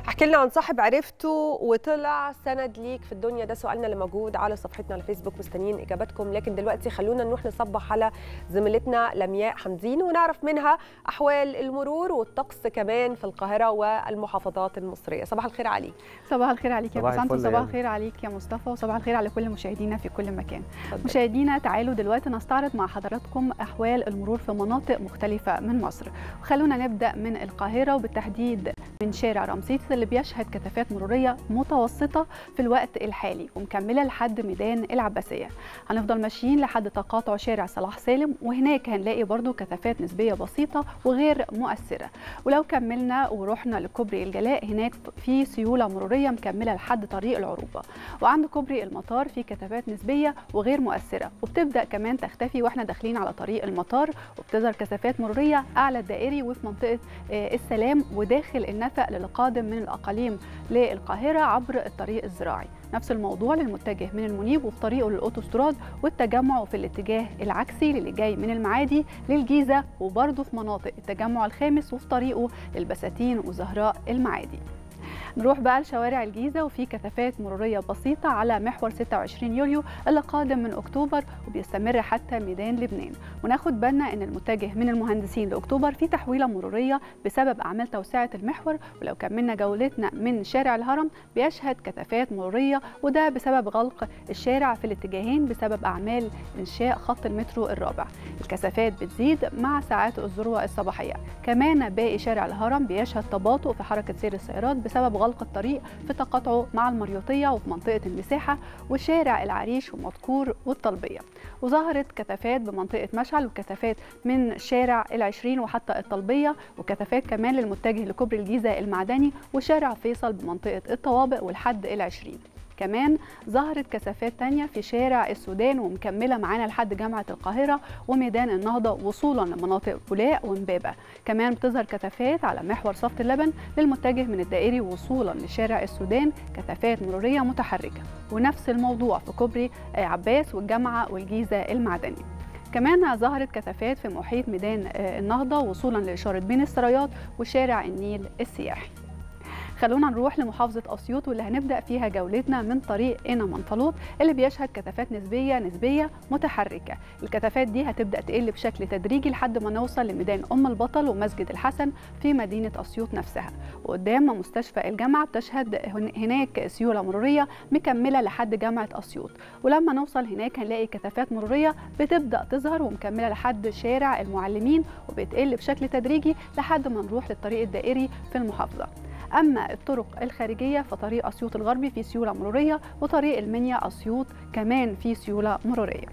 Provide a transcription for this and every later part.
احكي لنا عن صاحب عرفته وطلع سند ليك في الدنيا ده سؤالنا اللي موجود على صفحتنا على الفيسبوك مستنيين اجاباتكم لكن دلوقتي خلونا نروح نصبح على زميلتنا لمياء حمدين ونعرف منها احوال المرور والطقس كمان في القاهره والمحافظات المصريه صباح الخير عليك صباح الخير عليك يا صباح بسنت الفل يا وصباح يلا. الخير عليك يا مصطفى وصباح الخير على كل مشاهدينا في كل مكان اتفضل. مشاهدينا تعالوا دلوقتي نستعرض مع حضراتكم احوال المرور في مناطق مختلفه من مصر وخلونا نبدا من القاهره وبالتحديد من شارع رمسيس اللي بيشهد كثافات مروريه متوسطه في الوقت الحالي ومكمله لحد ميدان العباسيه هنفضل ماشيين لحد تقاطع شارع صلاح سالم وهناك هنلاقي برضو كثافات نسبيه بسيطه وغير مؤثره ولو كملنا ورحنا لكوبري الجلاء هناك في سيوله مروريه مكمله لحد طريق العروبه وعند كوبري المطار في كثافات نسبيه وغير مؤثره وبتبدا كمان تختفي واحنا داخلين على طريق المطار وبتظهر كثافات مروريه اعلى الدائري وفي منطقه آه، السلام وداخل النفق للقادم من الاقاليم للقاهره عبر الطريق الزراعي نفس الموضوع للمتجه من المنيب وفي طريقه للاوتوستراد والتجمع في الاتجاه العكسي للي جاي من المعادي للجيزه وبرضه في مناطق التجمع الخامس وفي طريقه للبساتين وزهراء المعادي نروح بقى لشوارع الجيزة وفي كثافات مرورية بسيطة على محور 26 يوليو اللي قادم من أكتوبر وبيستمر حتى ميدان لبنان وناخد بالنا أن المتجه من المهندسين لأكتوبر في تحويلة مرورية بسبب أعمال توسعة المحور ولو كملنا جولتنا من شارع الهرم بيشهد كثافات مرورية وده بسبب غلق الشارع في الاتجاهين بسبب أعمال إنشاء خط المترو الرابع الكثافات بتزيد مع ساعات الذروة الصباحية كمان باقي شارع الهرم بيشهد تباطؤ في حركة سير السيارات بسبب غلق الطريق في تقاطعه مع المريوطية وفي منطقة المساحة وشارع العريش ومذكور والطلبية وظهرت كثافات بمنطقة مشعل وكثافات من شارع العشرين وحتى الطلبية وكثافات كمان للمتجه لكوبري الجيزة المعدني وشارع فيصل بمنطقة الطوابق والحد العشرين كمان ظهرت كثافات تانية في شارع السودان ومكملة معانا لحد جامعة القاهرة وميدان النهضة وصولا لمناطق بولاق ومبابة كمان بتظهر كثافات على محور صفت اللبن للمتجه من الدائري وصولا لشارع السودان كثافات مرورية متحركة ونفس الموضوع في كوبري آه، عباس والجامعة والجيزة المعدني كمان ظهرت كثافات في محيط ميدان آه، النهضة وصولا لإشارة بين السرايات وشارع النيل السياحي خلونا نروح لمحافظة أسيوط واللي هنبدأ فيها جولتنا من طريق إنا منفلوط اللي بيشهد كثافات نسبية نسبية متحركة الكثافات دي هتبدأ تقل بشكل تدريجي لحد ما نوصل لميدان أم البطل ومسجد الحسن في مدينة أسيوط نفسها وقدام مستشفى الجامعة بتشهد هن- هناك سيولة مرورية مكملة لحد جامعة أسيوط ولما نوصل هناك هنلاقي كثافات مرورية بتبدأ تظهر ومكملة لحد شارع المعلمين وبتقل بشكل تدريجي لحد ما نروح للطريق الدائري في المحافظة اما الطرق الخارجيه فطريق اسيوط الغربي فيه سيوله مروريه وطريق المنيا اسيوط كمان فيه سيوله مروريه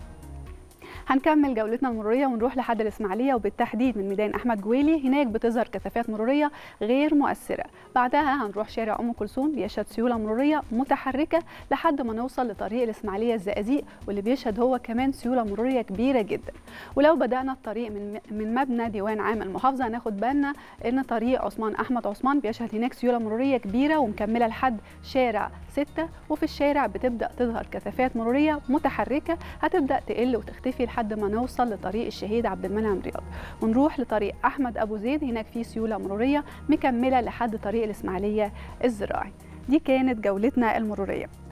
هنكمل جولتنا المروريه ونروح لحد الاسماعيليه وبالتحديد من ميدان احمد جويلي هناك بتظهر كثافات مروريه غير مؤثره بعدها هنروح شارع ام كلثوم بيشهد سيوله مروريه متحركه لحد ما نوصل لطريق الاسماعيليه الزقازيق واللي بيشهد هو كمان سيوله مروريه كبيره جدا ولو بدانا الطريق من من مبنى ديوان عام المحافظه هناخد بالنا ان طريق عثمان احمد عثمان بيشهد هناك سيوله مروريه كبيره ومكمله لحد شارع 6 وفي الشارع بتبدا تظهر كثافات مروريه متحركه هتبدا تقل وتختفي لحد ما نوصل لطريق الشهيد عبد المنعم رياض ونروح لطريق احمد ابو زيد هناك في سيوله مروريه مكمله لحد طريق الاسماعيليه الزراعي دي كانت جولتنا المروريه